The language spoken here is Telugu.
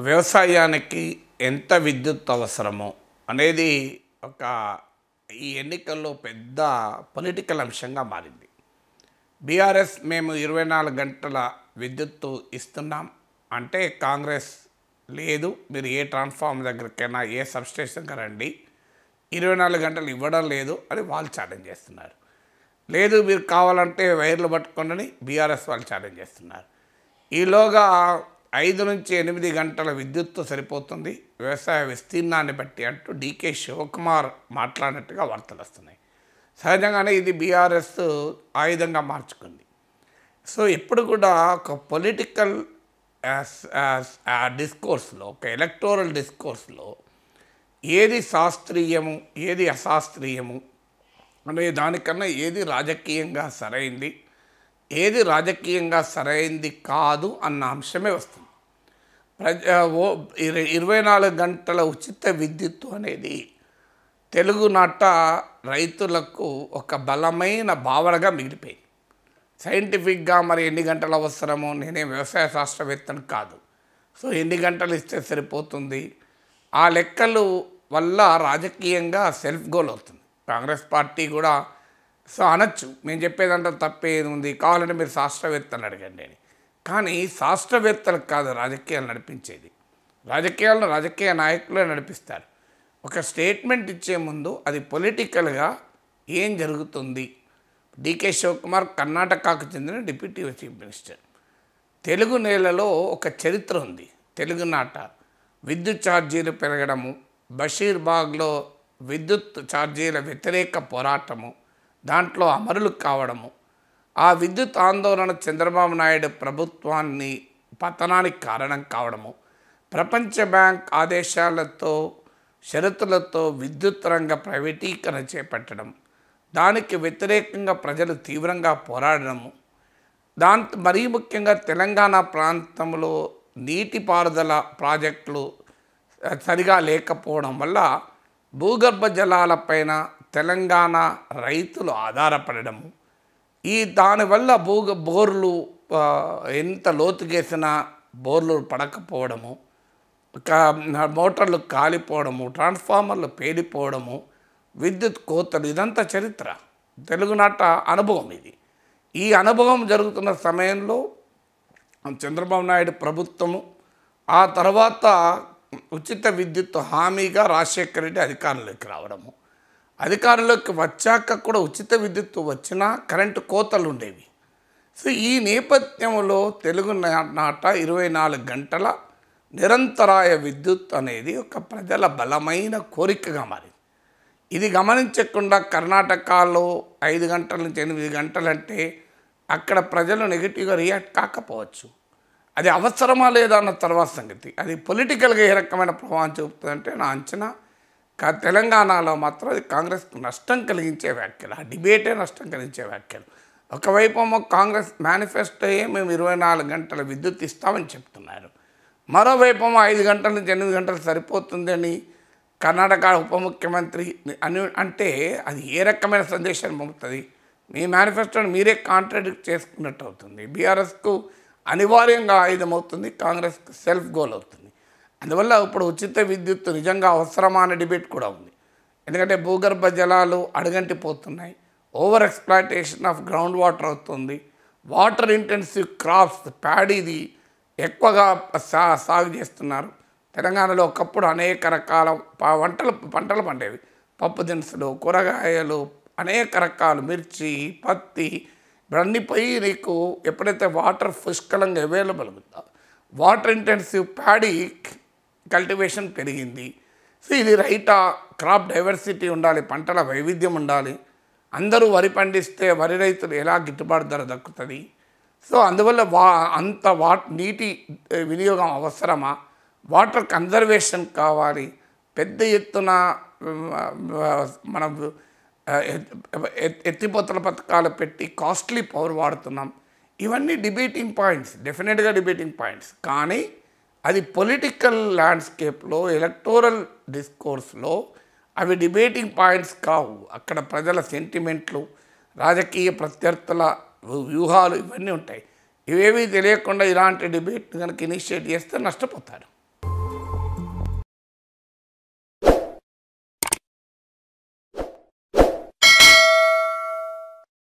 వ్యవసాయానికి ఎంత విద్యుత్ అవసరమో అనేది ఒక ఈ ఎన్నికల్లో పెద్ద పొలిటికల్ అంశంగా మారింది బీఆర్ఎస్ మేము ఇరవై నాలుగు గంటల విద్యుత్తు ఇస్తున్నాం అంటే కాంగ్రెస్ లేదు మీరు ఏ ట్రాన్స్ఫార్మర్ దగ్గరికైనా ఏ సబ్స్టేషన్కి రండి ఇరవై నాలుగు గంటలు ఇవ్వడం లేదు అని వాళ్ళు ఛాలెంజ్ చేస్తున్నారు లేదు మీరు కావాలంటే వైర్లు పట్టుకోండి బీఆర్ఎస్ వాళ్ళు ఛాలెంజ్ చేస్తున్నారు ఈలోగా ఐదు నుంచి ఎనిమిది గంటల విద్యుత్తు సరిపోతుంది వ్యవసాయ విస్తీర్ణాన్ని బట్టి అంటూ డీకే శివకుమార్ మాట్లాడినట్టుగా వార్తలు వస్తున్నాయి సహజంగానే ఇది బీఆర్ఎస్ ఆయుధంగా మార్చుకుంది సో ఎప్పుడు కూడా ఒక పొలిటికల్ డిస్కోర్స్లో ఒక ఎలక్టోరల్ డిస్కోర్స్లో ఏది శాస్త్రీయము ఏది అశాస్త్రీయము అనే దానికన్నా ఏది రాజకీయంగా సరైంది ఏది రాజకీయంగా సరైంది కాదు అన్న అంశమే వస్తుంది ప్రజ ఓ ఇర- ఇరవై నాలుగు గంటల ఉచిత విద్యుత్తు అనేది తెలుగునాట రైతులకు ఒక బలమైన భావనగా మిగిలిపోయింది సైంటిఫిక్గా మరి ఎన్ని గంటలు అవసరమో నేనే వ్యవసాయ శాస్త్రవేత్తను కాదు సో ఎన్ని గంటలు ఇస్తే సరిపోతుంది ఆ లెక్కలు వల్ల రాజకీయంగా సెల్ఫ్ గోల్ అవుతుంది కాంగ్రెస్ పార్టీ కూడా సో అనొచ్చు మేము చెప్పేదంటే తప్పేది ఉంది కావాలంటే మీరు శాస్త్రవేత్తలు అడగండి అని కానీ శాస్త్రవేత్తలకు కాదు రాజకీయాలు నడిపించేది రాజకీయాలను రాజకీయ నాయకులే నడిపిస్తారు ఒక స్టేట్మెంట్ ఇచ్చే ముందు అది పొలిటికల్గా ఏం జరుగుతుంది డికే శివకుమార్ కర్ణాటకకు చెందిన డిప్యూటీ చీఫ్ మినిస్టర్ తెలుగు నేలలో ఒక చరిత్ర ఉంది తెలుగునాట విద్యుత్ ఛార్జీలు పెరగడము బషీర్బాగ్లో విద్యుత్ ఛార్జీల వ్యతిరేక పోరాటము దాంట్లో అమరులు కావడము ఆ విద్యుత్ ఆందోళన చంద్రబాబు నాయుడు ప్రభుత్వాన్ని పతనానికి కారణం కావడము ప్రపంచ బ్యాంక్ ఆదేశాలతో షరతులతో విద్యుత్ రంగ ప్రైవేటీకరణ చేపట్టడం దానికి వ్యతిరేకంగా ప్రజలు తీవ్రంగా పోరాడడము దాంతో మరీ ముఖ్యంగా తెలంగాణ ప్రాంతంలో నీటిపారుదల ప్రాజెక్టులు సరిగా లేకపోవడం వల్ల భూగర్భ జలాలపైన తెలంగాణ రైతులు ఆధారపడడము ఈ దానివల్ల భూగ బోర్లు ఆ, ఎంత లోతుకేసినా బోర్లు పడకపోవడము ఒక మోటార్లు కాలిపోవడము ట్రాన్స్ఫార్మర్లు పేలిపోవడము విద్యుత్ కోతలు ఇదంతా చరిత్ర తెలుగునాట అనుభవం ఇది ఈ అనుభవం జరుగుతున్న సమయంలో చంద్రబాబు నాయుడు ప్రభుత్వము ఆ తర్వాత ఉచిత విద్యుత్ హామీగా రాజశేఖర రెడ్డి అధికారంలోకి రావడము అధికారంలోకి వచ్చాక కూడా ఉచిత విద్యుత్ వచ్చినా కరెంటు కోతలు ఉండేవి సో ఈ నేపథ్యంలో తెలుగు నా- నాట ఇరవై నాలుగు గంటల నిరంతరాయ విద్యుత్ అనేది ఒక ప్రజల బలమైన కోరికగా మారింది ఇది గమనించకుండా కర్ణాటకలో ఐదు గంటల నుంచి ఎనిమిది గంటలంటే అక్కడ ప్రజలు నెగిటివ్గా రియాక్ట్ కాకపోవచ్చు అది అవసరమా లేదా అన్న తర్వాత సంగతి అది పొలిటికల్గా ఏ రకమైన ప్రభావం చూపుతుందంటే నా అంచనా కా తెలంగాణలో మాత్రం అది కాంగ్రెస్కు నష్టం కలిగించే వ్యాఖ్యలు ఆ డిబేటే నష్టం కలిగించే వ్యాఖ్యలు ఒకవైపు ఏమో కాంగ్రెస్ మేనిఫెస్టోయే మేము ఇరవై నాలుగు గంటల విద్యుత్ ఇస్తామని చెప్తున్నారు మరోవైపు ఏమో ఐదు గంటల నుంచి ఎనిమిది గంటలు సరిపోతుందని కర్ణాటక ఉప ముఖ్యమంత్రి అని అంటే అది ఏ రకమైన సందేశాన్ని పంపుతుంది మీ మేనిఫెస్టోని మీరే కాంట్రడిక్ట్ చేసుకున్నట్టు అవుతుంది బీఆర్ఎస్కు అనివార్యంగా ఆయుధం అవుతుంది కాంగ్రెస్కు సెల్ఫ్ గోల్ అవుతుంది అందువల్ల ఇప్పుడు ఉచిత విద్యుత్ నిజంగా అవసరమా అనే డిబేట్ కూడా ఉంది ఎందుకంటే భూగర్భ జలాలు అడుగంటిపోతున్నాయి over exploitation of ground water అవుతుంది వాటర్ ఇంటెన్సివ్ క్రాప్స్ ప్యాడీది ఎక్కువగా సా సాగు చేస్తున్నారు తెలంగాణలో ఒకప్పుడు అనేక రకాల ప- వంటలు పంటలు పండేవి పప్పు దినుసులు కూరగాయలు అనేక రకాలు మిర్చి పత్తి ఇప్పుడు అన్ని పోయి నీకు ఎప్పుడైతే వాటర్ పుష్కలంగా అవైలబుల్ ఉందో వాటర్ ఇంటెన్సివ్ ప్యాడీ కల్టివేషన్ పెరిగింది సో ఇది రైటా క్రాప్ డైవర్సిటీ ఉండాలి పంటల వైవిధ్యం ఉండాలి అందరూ వరి పండిస్తే వరి రైతులు ఎలా గిట్టుబాటు ధర దక్కుతుంది సో అందువల్ల వా అంత వా నీటి ఏ, వినియోగం అవసరమా వాటర్ కన్జర్వేషన్ కావాలి పెద్ద ఎత్తున ఉమ్, ఆ, మనం ఆ, ఎత్- ఎత్- ఎత్తిపోతల పథకాలు పెట్టి కాస్ట్లీ పవర్ వాడుతున్నాం ఇవన్నీ డిబేటింగ్ పాయింట్స్ డెఫినెట్గా డిబేటింగ్ పాయింట్స్ కానీ అది పొలిటికల్ ల్యాండ్స్కేప్లో ఎలక్టోరల్ డిస్కోర్స్లో అవి డిబేటింగ్ పాయింట్స్ కావు అక్కడ ప్రజల సెంటిమెంట్లు రాజకీయ ప్రత్యర్థుల వ్యూహాలు ఇవన్నీ ఉంటాయి ఇవేవి తెలియకుండా ఇలాంటి డిబేట్ కనుక ఇనిషియేట్ చేస్తే నష్టపోతారు